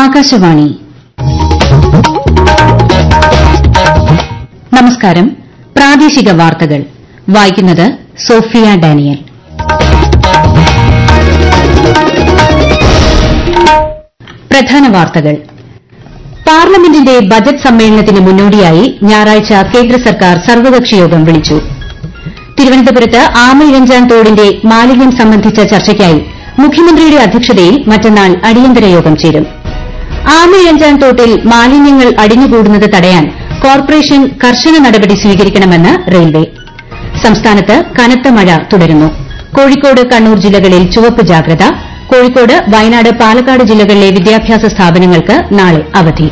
ആകാശവാണി നമസ്കാരം പ്രാദേശിക വാർത്തകൾ വായിക്കുന്നത് സോഫിയ ഡാനിയൽ പ്രധാന വാർത്തകൾ പാർലമെന്റിന്റെ ബജറ്റ് സമ്മേളനത്തിന് മുന്നോടിയായി ഞായറാഴ്ച കേന്ദ്ര സർക്കാർ സർവകക്ഷി യോഗം വിളിച്ചു തിരുവനന്തപുരത്ത് ആമയിഴഞ്ചാൻ തോടിന്റെ മാലിന്യം സംബന്ധിച്ച ചർച്ചയ്ക്കായി മുഖ്യമന്ത്രിയുടെ അധ്യക്ഷതയിൽ മറ്റന്നാൾ അടിയന്തര യോഗം ചേരും ആമയിഴഞ്ചാൻ തോട്ടിൽ മാലിന്യങ്ങൾ അടിഞ്ഞുകൂടുന്നത് തടയാൻ കോർപ്പറേഷൻ കർശന നടപടി സ്വീകരിക്കണമെന്ന് റെയിൽവേ സംസ്ഥാനത്ത് കനത്ത മഴ തുടരുന്നു കോഴിക്കോട് കണ്ണൂർ ജില്ലകളിൽ ചുവപ്പ് ജാഗ്രത കോഴിക്കോട് വയനാട് പാലക്കാട് ജില്ലകളിലെ വിദ്യാഭ്യാസ സ്ഥാപനങ്ങൾക്ക് നാളെ അവധി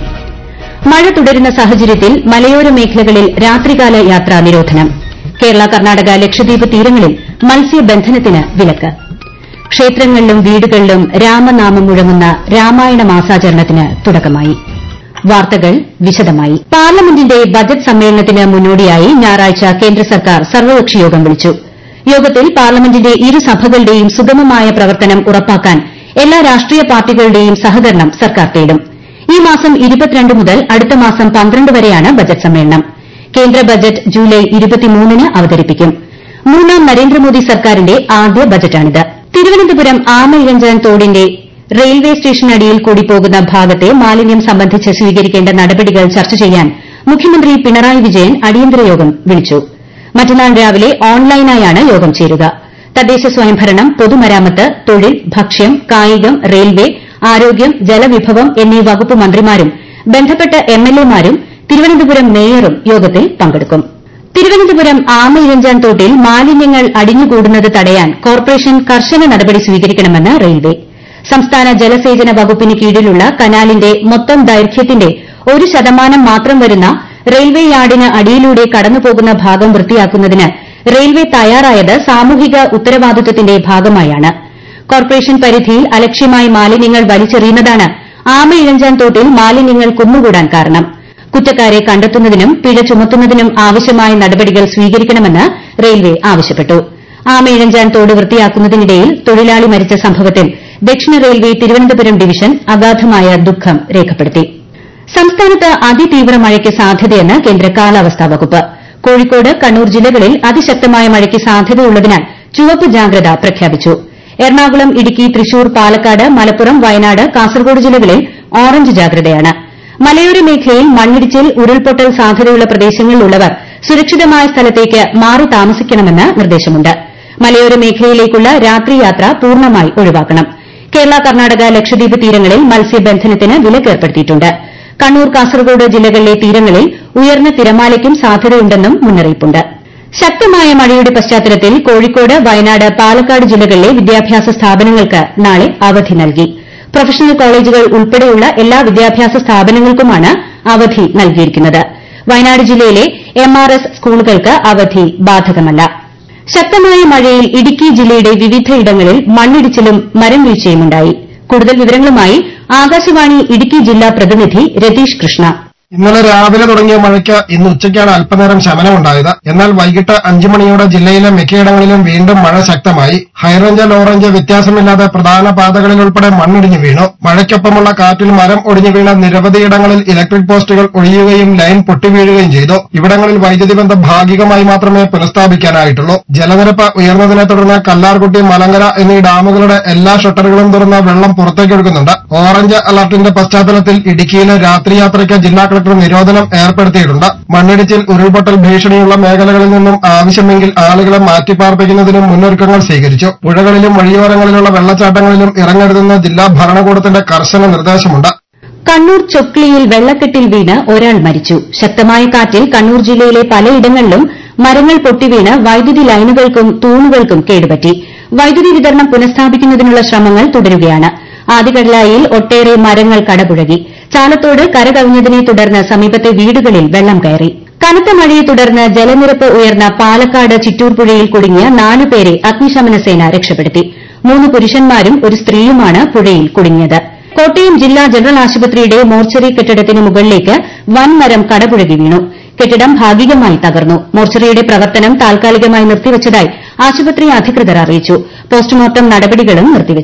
മഴ തുടരുന്ന സാഹചര്യത്തിൽ മലയോര മേഖലകളിൽ രാത്രികാല യാത്രാ നിരോധനം കേരള കർണാടക ലക്ഷദ്വീപ് തീരങ്ങളിൽ മത്സ്യബന്ധനത്തിന് വിലക്ക് ക്ഷേത്രങ്ങളിലും വീടുകളിലും രാമനാമം മുഴങ്ങുന്ന രാമായണ മാസാചരണത്തിന് തുടക്കമായി വാർത്തകൾ വിശദമായി പാർലമെന്റിന്റെ ബജറ്റ് സമ്മേളനത്തിന് മുന്നോടിയായി ഞായറാഴ്ച കേന്ദ്ര സർക്കാർ സർവകക്ഷി യോഗം വിളിച്ചു യോഗത്തിൽ പാർലമെന്റിന്റെ ഇരു സഭകളുടെയും സുഗമമായ പ്രവർത്തനം ഉറപ്പാക്കാൻ എല്ലാ രാഷ്ട്രീയ പാർട്ടികളുടെയും സഹകരണം സർക്കാർ തേടും ഈ മാസം മുതൽ അടുത്ത മാസം പന്ത്രണ്ട് വരെയാണ് ബജറ്റ് സമ്മേളനം കേന്ദ്ര ബജറ്റ് ജൂലൈ ന് അവതരിപ്പിക്കും മൂന്നാം നരേന്ദ്രമോദി സർക്കാരിന്റെ ആദ്യ ബജറ്റാണിത് തിരുവനന്തപുരം ആമയിഴഞ്ചാൻ തോടിന്റെ റെയിൽവേ സ്റ്റേഷനടിയിൽ കൂടി പോകുന്ന ഭാഗത്തെ മാലിന്യം സംബന്ധിച്ച് സ്വീകരിക്കേണ്ട നടപടികൾ ചർച്ച ചെയ്യാൻ മുഖ്യമന്ത്രി പിണറായി വിജയൻ അടിയന്തര യോഗം വിളിച്ചു മറ്റന്നാൾ രാവിലെ ഓൺലൈനായാണ് യോഗം ചേരുക തദ്ദേശ സ്വയംഭരണം പൊതുമരാമത്ത് തൊഴിൽ ഭക്ഷ്യം കായികം റെയിൽവേ ആരോഗ്യം ജലവിഭവം എന്നീ വകുപ്പ് മന്ത്രിമാരും ബന്ധപ്പെട്ട എംഎൽഎമാരും തിരുവനന്തപുരം മേയറും യോഗത്തിൽ പങ്കെടുക്കും തിരുവനന്തപുരം ആമയിഴഞ്ചാൻ തോട്ടിൽ മാലിന്യങ്ങൾ അടിഞ്ഞുകൂടുന്നത് തടയാൻ കോർപ്പറേഷൻ കർശന നടപടി സ്വീകരിക്കണമെന്ന് റെയിൽവേ സംസ്ഥാന ജലസേചന വകുപ്പിന് കീഴിലുള്ള കനാലിന്റെ മൊത്തം ദൈർഘ്യത്തിന്റെ ഒരു ശതമാനം മാത്രം വരുന്ന റെയിൽവേ യാർഡിന് അടിയിലൂടെ കടന്നുപോകുന്ന ഭാഗം വൃത്തിയാക്കുന്നതിന് റെയിൽവേ തയ്യാറായത് സാമൂഹിക ഉത്തരവാദിത്വത്തിന്റെ ഭാഗമായാണ് കോർപ്പറേഷൻ പരിധിയിൽ അലക്ഷ്യമായി മാലിന്യങ്ങൾ വലിച്ചെറിയുന്നതാണ് ആമയിഴഞ്ചാൻ തോട്ടിൽ മാലിന്യങ്ങൾ കുന്നുകൂടാൻ കാരണം കുറ്റക്കാരെ കണ്ടെത്തുന്നതിനും പിഴ ചുമത്തുന്നതിനും ആവശ്യമായ നടപടികൾ സ്വീകരിക്കണമെന്ന് റെയിൽവേ ആവശ്യപ്പെട്ടു ആമയിഴഞ്ചാൻ തോട് വൃത്തിയാക്കുന്നതിനിടയിൽ തൊഴിലാളി മരിച്ച സംഭവത്തിൽ ദക്ഷിണ റെയിൽവേ തിരുവനന്തപുരം ഡിവിഷൻ അഗാധമായ ദുഃഖം രേഖപ്പെടുത്തി സംസ്ഥാനത്ത് അതിതീവ്ര മഴയ്ക്ക് സാധ്യതയെന്ന് കേന്ദ്ര കാലാവസ്ഥാ വകുപ്പ് കോഴിക്കോട് കണ്ണൂർ ജില്ലകളിൽ അതിശക്തമായ മഴയ്ക്ക് സാധ്യതയുള്ളതിനാൽ ചുവപ്പ് ജാഗ്രത പ്രഖ്യാപിച്ചു എറണാകുളം ഇടുക്കി തൃശൂർ പാലക്കാട് മലപ്പുറം വയനാട് കാസർഗോഡ് ജില്ലകളിൽ ഓറഞ്ച് ജാഗ്രതയാണ് മലയോര മേഖലയിൽ മണ്ണിടിച്ചിൽ ഉരുൾപൊട്ടൽ സാധ്യതയുള്ള പ്രദേശങ്ങളിലുള്ളവർ സുരക്ഷിതമായ സ്ഥലത്തേക്ക് മാറി താമസിക്കണമെന്ന് നിർദ്ദേശമുണ്ട് മലയോര മേഖലയിലേക്കുള്ള രാത്രിയാത്ര പൂർണ്ണമായി ഒഴിവാക്കണം കേരള കർണാടക ലക്ഷദ്വീപ് തീരങ്ങളിൽ മത്സ്യബന്ധനത്തിന് വിലക്കേർപ്പെടുത്തിയിട്ടുണ്ട് കണ്ണൂർ കാസർഗോഡ് ജില്ലകളിലെ തീരങ്ങളിൽ ഉയർന്ന തിരമാലയ്ക്കും സാധ്യതയുണ്ടെന്നും മുന്നറിയിപ്പുണ്ട് ശക്തമായ മഴയുടെ പശ്ചാത്തലത്തിൽ കോഴിക്കോട് വയനാട് പാലക്കാട് ജില്ലകളിലെ വിദ്യാഭ്യാസ സ്ഥാപനങ്ങൾക്ക് നാളെ അവധി നൽകി പ്രൊഫഷണൽ കോളേജുകൾ ഉൾപ്പെടെയുള്ള എല്ലാ വിദ്യാഭ്യാസ സ്ഥാപനങ്ങൾക്കുമാണ് അവധി നൽകിയിരിക്കുന്നത് വയനാട് ജില്ലയിലെ എം ആർ എസ് സ്കൂളുകൾക്ക് അവധി ബാധകമല്ല ശക്തമായ മഴയിൽ ഇടുക്കി ജില്ലയുടെ വിവിധയിടങ്ങളിൽ മണ്ണിടിച്ചിലും മരം വീഴ്ചയുമുണ്ടായി കൂടുതൽ വിവരങ്ങളുമായി ആകാശവാണി ഇടുക്കി ജില്ലാ പ്രതിനിധി രതീഷ് കൃഷ്ണ ഇന്നലെ രാവിലെ തുടങ്ങിയ മഴയ്ക്ക് ഇന്ന് ഉച്ചയ്ക്കാണ് അല്പനേരം ശമനമുണ്ടായത് എന്നാൽ വൈകിട്ട് അഞ്ചു മണിയോടെ ജില്ലയിലെ മിക്കയിടങ്ങളിലും വീണ്ടും മഴ ശക്തമായി ഹൈറേഞ്ച് ലോറേഞ്ച് വ്യത്യാസമില്ലാതെ പ്രധാന പാതകളിൽ ഉൾപ്പെടെ മണ്ണിടിഞ്ഞു വീണു മഴയ്ക്കൊപ്പമുള്ള കാറ്റിൽ മരം ഒടിഞ്ഞു വീണ നിരവധിയിടങ്ങളിൽ ഇലക്ട്രിക് പോസ്റ്റുകൾ ഒഴിയുകയും ലൈൻ പൊട്ടിവീഴുകയും ചെയ്തു ഇവിടങ്ങളിൽ വൈദ്യുതി ബന്ധം ഭാഗികമായി മാത്രമേ പുനഃസ്ഥാപിക്കാനായിട്ടുള്ളൂ ജലനിരപ്പ് ഉയർന്നതിനെ തുടർന്ന് കല്ലാർകുട്ടി മലങ്കര എന്നീ ഡാമുകളുടെ എല്ലാ ഷട്ടറുകളും തുറന്ന് വെള്ളം പുറത്തേക്കൊഴുക്കുന്നുണ്ട് ഓറഞ്ച് അലർട്ടിന്റെ പശ്ചാത്തലത്തിൽ ഇടുക്കിയിലെ രാത്രിയാത്രയ്ക്ക് ജില്ലാ കളക്ടർ നിരോധനം ഏർപ്പെടുത്തിയിട്ടുണ്ട് മണ്ണിടിച്ചിൽ ഉരുൾപൊട്ടൽ ഭീഷണിയുള്ള മേഖലകളിൽ നിന്നും ആവശ്യമെങ്കിൽ ആളുകളെ മാറ്റിപ്പാർപ്പിക്കുന്നതിനും മുന്നൊരുക്കങ്ങൾ സ്വീകരിച്ചു പുഴകളിലും വഴിയോരങ്ങളിലുള്ള വെള്ളച്ചാട്ടങ്ങളിലും ഇറങ്ങരുതെന്ന് ജില്ലാ ഭരണകൂടത്തിന്റെ കർശന നിർദ്ദേശമുണ്ട് കണ്ണൂർ ചൊക്ലിയിൽ വെള്ളക്കെട്ടിൽ വീണ് ഒരാൾ മരിച്ചു ശക്തമായ കാറ്റിൽ കണ്ണൂർ ജില്ലയിലെ പലയിടങ്ങളിലും മരങ്ങൾ പൊട്ടിവീണ് വൈദ്യുതി ലൈനുകൾക്കും തൂണുകൾക്കും കേടുപറ്റി വൈദ്യുതി വിതരണം പുനഃസ്ഥാപിക്കുന്നതിനുള്ള ശ്രമങ്ങൾ തുടരുകയാണ് ആദികടലായിൽ ഒട്ടേറെ മരങ്ങൾ കടപുഴകി ചാലത്തോട് കരകവിഞ്ഞതിനെ തുടർന്ന് സമീപത്തെ വീടുകളിൽ വെള്ളം കയറി കനത്ത മഴയെ തുടർന്ന് ജലനിരപ്പ് ഉയർന്ന പാലക്കാട് ചിറ്റൂർ പുഴയിൽ കുടുങ്ങിയ നാലുപേരെ അഗ്നിശമന സേന രക്ഷപ്പെടുത്തി മൂന്ന് പുരുഷന്മാരും ഒരു സ്ത്രീയുമാണ് പുഴയിൽ കുടുങ്ങിയത് കോട്ടയം ജില്ലാ ജനറൽ ആശുപത്രിയുടെ മോർച്ചറി കെട്ടിടത്തിന് മുകളിലേക്ക് വൻമരം കടപുഴകി വീണു കെട്ടിടം ഭാഗികമായി തകർന്നു മോർച്ചറിയുടെ പ്രവർത്തനം താൽക്കാലികമായി നിർത്തിവച്ചതായി ആശുപത്രി അധികൃതർ അറിയിച്ചു പോസ്റ്റ്മോർട്ടം നടപടികളും നിർത്തിവച്ചു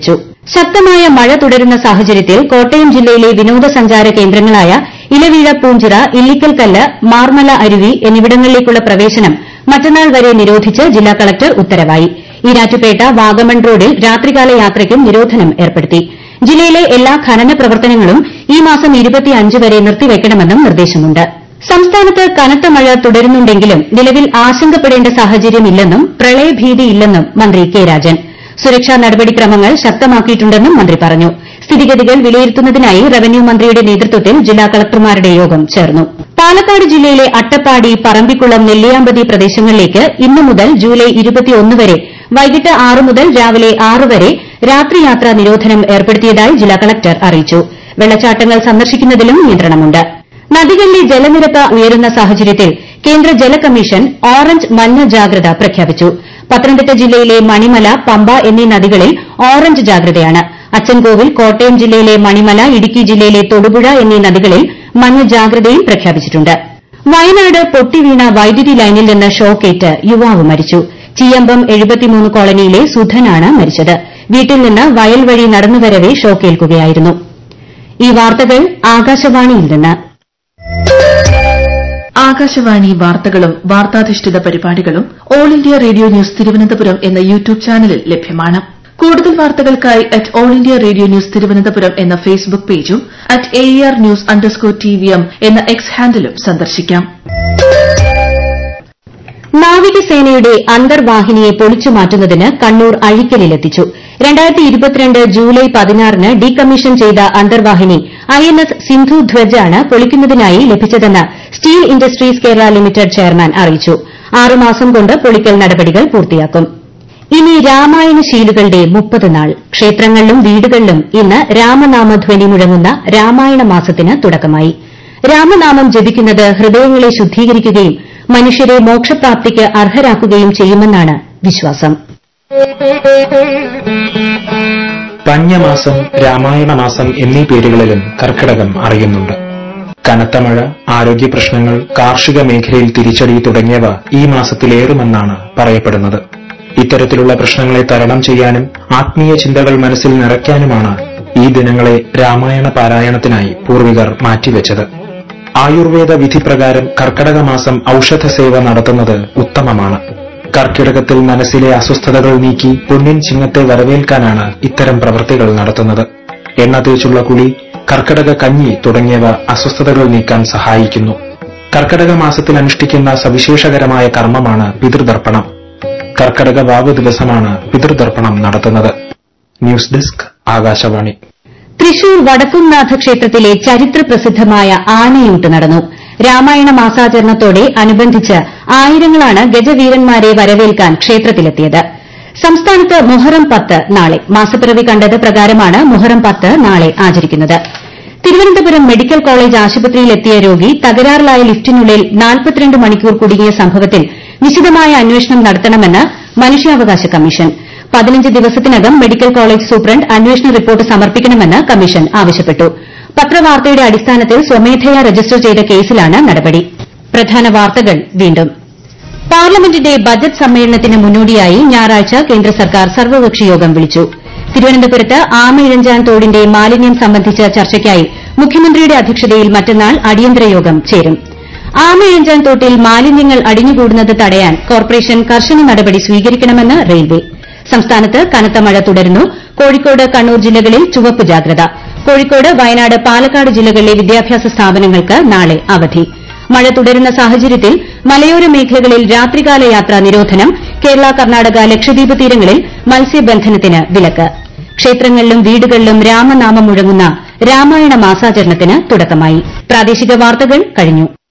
ശക്തമായ മഴ തുടരുന്ന സാഹചര്യത്തിൽ കോട്ടയം ജില്ലയിലെ വിനോദസഞ്ചാര കേന്ദ്രങ്ങളായ ഇലവീഴ പൂഞ്ചിറ ഇല്ലിക്കൽക്കല്ല് മാർമല അരുവി എന്നിവിടങ്ങളിലേക്കുള്ള പ്രവേശനം മറ്റന്നാൾ വരെ നിരോധിച്ച് ജില്ലാ കളക്ടർ ഉത്തരവായി ഈരാറ്റുപേട്ട വാഗമൺ റോഡിൽ രാത്രികാല യാത്രയ്ക്കും നിരോധനം ഏർപ്പെടുത്തി ജില്ലയിലെ എല്ലാ ഖനന പ്രവർത്തനങ്ങളും ഈ മാസം വരെ നിർത്തിവെക്കണമെന്നും നിർദ്ദേശമുണ്ട് സംസ്ഥാനത്ത് കനത്ത മഴ തുടരുന്നുണ്ടെങ്കിലും നിലവിൽ ആശങ്കപ്പെടേണ്ട സാഹചര്യമില്ലെന്നും പ്രളയഭീതിയില്ലെന്നും മന്ത്രി കെ രാജൻ സുരക്ഷാ നടപടിക്രമങ്ങൾ ശക്തമാക്കിയിട്ടുണ്ടെന്നും മന്ത്രി പറഞ്ഞു സ്ഥിതിഗതികൾ വിലയിരുത്തുന്നതിനായി റവന്യൂ മന്ത്രിയുടെ നേതൃത്വത്തിൽ ജില്ലാ കളക്ടർമാരുടെ യോഗം ചേർന്നു പാലക്കാട് ജില്ലയിലെ അട്ടപ്പാടി പറമ്പിക്കുളം നെല്ലിയാമ്പതി പ്രദേശങ്ങളിലേക്ക് ഇന്നു മുതൽ ജൂലൈ വരെ വൈകിട്ട് ആറ് മുതൽ രാവിലെ ആറ് വരെ രാത്രിയാത്രാ നിരോധനം ഏർപ്പെടുത്തിയതായി ജില്ലാ കളക്ടർ അറിയിച്ചു വെള്ളച്ചാട്ടങ്ങൾ സന്ദർശിക്കുന്നതിലും നിയന്ത്രണമുണ്ട് നദികളിലെ ജലനിരപ്പ് ഉയരുന്ന സാഹചര്യത്തിൽ കേന്ദ്ര ജല കമ്മീഷൻ ഓറഞ്ച് മഞ്ഞ ജാഗ്രത പ്രഖ്യാപിച്ചു പത്തനംതിട്ട ജില്ലയിലെ മണിമല പമ്പ എന്നീ നദികളിൽ ഓറഞ്ച് ജാഗ്രതയാണ് അച്ചൻകോവിൽ കോട്ടയം ജില്ലയിലെ മണിമല ഇടുക്കി ജില്ലയിലെ തൊടുപുഴ എന്നീ നദികളിൽ മഞ്ഞ ജാഗ്രതയും പ്രഖ്യാപിച്ചിട്ടുണ്ട് വയനാട് പൊട്ടിവീണ വൈദ്യുതി ലൈനിൽ നിന്ന് ഷോക്കേറ്റ് യുവാവ് മരിച്ചു ചീയമ്പം കോളനിയിലെ സുധനാണ് മരിച്ചത് വീട്ടിൽ നിന്ന് വയൽ വഴി നടന്നുവരവെ ഷോക്കേൽക്കുകയായിരുന്നു ഈ വാർത്തകൾ ആകാശവാണിയിൽ നിന്ന് ആകാശവാണി വാർത്തകളും വാർത്താധിഷ്ഠിത പരിപാടികളും all India radio news Thiruvananthapuram എന്ന യൂട്യൂബ് ചാനലിൽ ലഭ്യമാണ് കൂടുതൽ വാർത്തകൾക്കായി at all India radio news Thiruvananthapuram എന്ന ഫേസ്ബുക്ക് പേജും at A R news underscore T V M എന്ന എക്സ് ഹാൻഡിലും സന്ദർശിക്കാം നാവികസേനയുടെ അന്തർവാഹിനിയെ പൊളിച്ചുമാറ്റുന്നതിന് കണ്ണൂർ അഴിക്കലിലെത്തിച്ചു ജൂലൈ പതിനാറിന് ഡീകമ്മീഷൻ ചെയ്ത അന്തർവാഹിനി ഐ എൻ എസ് സിന്ധു ധ്വജാണ് പൊളിക്കുന്നതിനായി ലഭിച്ചതെന്ന് steel industries Kerala limited chairman അറിയിച്ചു ആറുമാസം കൊണ്ട് പൊളിക്കൽ നടപടികൾ പൂർത്തിയാക്കും ഇനി രാമായണ ശീലുകളുടെ മുപ്പത് നാൾ ക്ഷേത്രങ്ങളിലും വീടുകളിലും ഇന്ന് രാമനാമധ്വനി മുഴങ്ങുന്ന രാമായണ മാസത്തിന് തുടക്കമായി രാമനാമം ജപിക്കുന്നത് ഹൃദയങ്ങളെ ശുദ്ധീകരിക്കുകയും മനുഷ്യരെ മോക്ഷപ്രാപ്തിക്ക് അർഹരാക്കുകയും ചെയ്യുമെന്നാണ് വിശ്വാസം പഞ്ഞമാസം രാമായണമാസം എന്നീ പേരുകളിലും കർക്കിടകം അറിയുന്നുണ്ട് കനത്ത മഴ ആരോഗ്യ പ്രശ്നങ്ങൾ കാർഷിക മേഖലയിൽ തിരിച്ചടി തുടങ്ങിയവ ഈ മാസത്തിലേറുമെന്നാണ് പറയപ്പെടുന്നത് ഇത്തരത്തിലുള്ള പ്രശ്നങ്ങളെ തരണം ചെയ്യാനും ആത്മീയ ചിന്തകൾ മനസ്സിൽ നിറയ്ക്കാനുമാണ് ഈ ദിനങ്ങളെ രാമായണ പാരായണത്തിനായി പൂർവികർ മാറ്റിവെച്ചത് ആയുർവേദ വിധിപ്രകാരം കർക്കടക മാസം ഔഷധ സേവ നടത്തുന്നത് ഉത്തമമാണ് കർക്കിടകത്തിൽ മനസ്സിലെ അസ്വസ്ഥതകൾ നീക്കി പൊന്നിൻ ചിങ്ങത്തെ വരവേൽക്കാനാണ് ഇത്തരം പ്രവൃത്തികൾ നടത്തുന്നത് എണ്ണ തേച്ചുള്ള കുളി കർക്കിടക കഞ്ഞി തുടങ്ങിയവ അസ്വസ്ഥതകൾ നീക്കാൻ സഹായിക്കുന്നു കർക്കിടക മാസത്തിൽ അനുഷ്ഠിക്കുന്ന സവിശേഷകരമായ കർമ്മമാണ് പിതൃതർപ്പണം കർക്കിടക വാവ് ദിവസമാണ് പിതൃതർപ്പണം നടത്തുന്നത് ന്യൂസ് ഡെസ്ക് ആകാശവാണി തൃശൂർ വടക്കുംനാഥ ക്ഷേത്രത്തിലെ ചരിത്ര പ്രസിദ്ധമായ ആനയൂട്ട് നടന്നു രാമായണ മാസാചരണത്തോടെ അനുബന്ധിച്ച് ആയിരങ്ങളാണ് ഗജവീരന്മാരെ വരവേൽക്കാൻ ക്ഷേത്രത്തിലെത്തിയത് സംസ്ഥാനത്ത് മുഹറം പത്ത് നാളെ മാസപ്പിറവി കണ്ടത് പ്രകാരമാണ് മുഹറം പത്ത് നാളെ ആചരിക്കുന്നത് തിരുവനന്തപുരം മെഡിക്കൽ കോളേജ് ആശുപത്രിയിലെത്തിയ രോഗി തകരാറിലായ ലിഫ്റ്റിനുള്ളിൽ നാൽപ്പത്തിരണ്ട് മണിക്കൂർ കുടുങ്ങിയ സംഭവത്തിൽ വിശദമായ അന്വേഷണം നടത്തണമെന്ന് മനുഷ്യാവകാശ കമ്മീഷൻ പതിനഞ്ച് ദിവസത്തിനകം മെഡിക്കൽ കോളേജ് സൂപ്രണ്ട് അന്വേഷണ റിപ്പോർട്ട് സമർപ്പിക്കണമെന്ന് കമ്മീഷൻ ആവശ്യപ്പെട്ടു പത്രവാർത്തയുടെ അടിസ്ഥാനത്തിൽ സ്വമേധയാ രജിസ്റ്റർ ചെയ്ത കേസിലാണ് നടപടി പ്രധാന വാർത്തകൾ വീണ്ടും പാർലമെന്റിന്റെ ബജറ്റ് സമ്മേളനത്തിന് മുന്നോടിയായി ഞായറാഴ്ച കേന്ദ്ര സർക്കാർ സർവകക്ഷി യോഗം വിളിച്ചു തിരുവനന്തപുരത്ത് ആമയിഴഞ്ചാൻ തോടിന്റെ മാലിന്യം സംബന്ധിച്ച ചർച്ചയ്ക്കായി മുഖ്യമന്ത്രിയുടെ അധ്യക്ഷതയിൽ മറ്റന്നാൾ അടിയന്തര യോഗം ചേരും ആമയിഴഞ്ചാൻ തോട്ടിൽ മാലിന്യങ്ങൾ അടിഞ്ഞുകൂടുന്നത് തടയാൻ കോർപ്പറേഷൻ കർശന നടപടി സ്വീകരിക്കണമെന്ന് റെയിൽവേ സംസ്ഥാനത്ത് കനത്ത മഴ തുടരുന്നു കോഴിക്കോട് കണ്ണൂർ ജില്ലകളിൽ ചുവപ്പ് ജാഗ്രത കോഴിക്കോട് വയനാട് പാലക്കാട് ജില്ലകളിലെ വിദ്യാഭ്യാസ സ്ഥാപനങ്ങൾക്ക് നാളെ അവധി മഴ തുടരുന്ന സാഹചര്യത്തിൽ മലയോര മേഖലകളിൽ രാത്രികാല യാത്രാ നിരോധനം കേരള കർണാടക ലക്ഷദ്വീപ് തീരങ്ങളിൽ മത്സ്യബന്ധനത്തിന് വിലക്ക് ക്ഷേത്രങ്ങളിലും വീടുകളിലും രാമനാമം മുഴങ്ങുന്ന രാമായണ മാസാചരണത്തിന് തുടക്കമായി പ്രാദേശിക വാർത്തകൾ കഴിഞ്ഞു